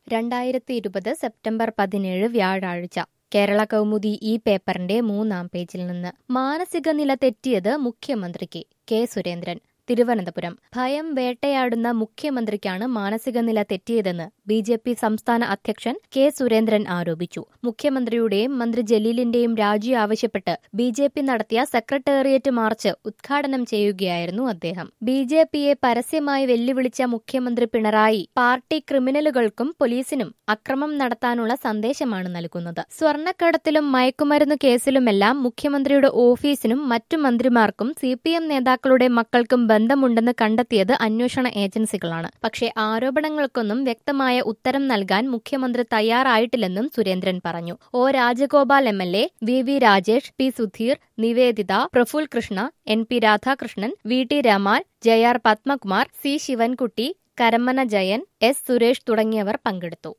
രണ്ടായിരത്തി ഇരുപത് സെപ്റ്റംബർ പതിനേഴ് വ്യാഴാഴ്ച കേരള കൗമുദി ഈ പേപ്പറിന്റെ മൂന്നാം പേജിൽ നിന്ന് മാനസിക നില തെറ്റിയത് മുഖ്യമന്ത്രിക്ക് കെ സുരേന്ദ്രൻ തിരുവനന്തപുരം ഭയം വേട്ടയാടുന്ന മുഖ്യമന്ത്രിക്കാണ് മാനസിക നില തെറ്റിയതെന്ന് ബി ജെ പി സംസ്ഥാന അധ്യക്ഷൻ കെ സുരേന്ദ്രൻ ആരോപിച്ചു മുഖ്യമന്ത്രിയുടെയും മന്ത്രി ജലീലിന്റെയും രാജി ആവശ്യപ്പെട്ട് ബി ജെ പി നടത്തിയ സെക്രട്ടേറിയറ്റ് മാർച്ച് ഉദ്ഘാടനം ചെയ്യുകയായിരുന്നു അദ്ദേഹം ബി ജെ പിയെ പരസ്യമായി വെല്ലുവിളിച്ച മുഖ്യമന്ത്രി പിണറായി പാർട്ടി ക്രിമിനലുകൾക്കും പോലീസിനും അക്രമം നടത്താനുള്ള സന്ദേശമാണ് നൽകുന്നത് സ്വർണ്ണക്കടത്തിലും മയക്കുമരുന്ന് കേസിലുമെല്ലാം മുഖ്യമന്ത്രിയുടെ ഓഫീസിനും മറ്റു മന്ത്രിമാർക്കും സി പി എം നേതാക്കളുടെ മക്കൾക്കും ബന്ധമുണ്ടെന്ന് കണ്ടെത്തിയത് അന്വേഷണ ഏജൻസികളാണ് പക്ഷേ ആരോപണങ്ങൾക്കൊന്നും വ്യക്തമായ ഉത്തരം നൽകാൻ മുഖ്യമന്ത്രി തയ്യാറായിട്ടില്ലെന്നും സുരേന്ദ്രൻ പറഞ്ഞു O Rajagopal M L A V V Rajesh P Sudheer Niveditha Praful Krishna N P Radhakrishnan V T Ramal J R Padmakumar C Sivankutty Karamana Jayan S Suresh തുടങ്ങിയവർ പങ്കെടുത്തു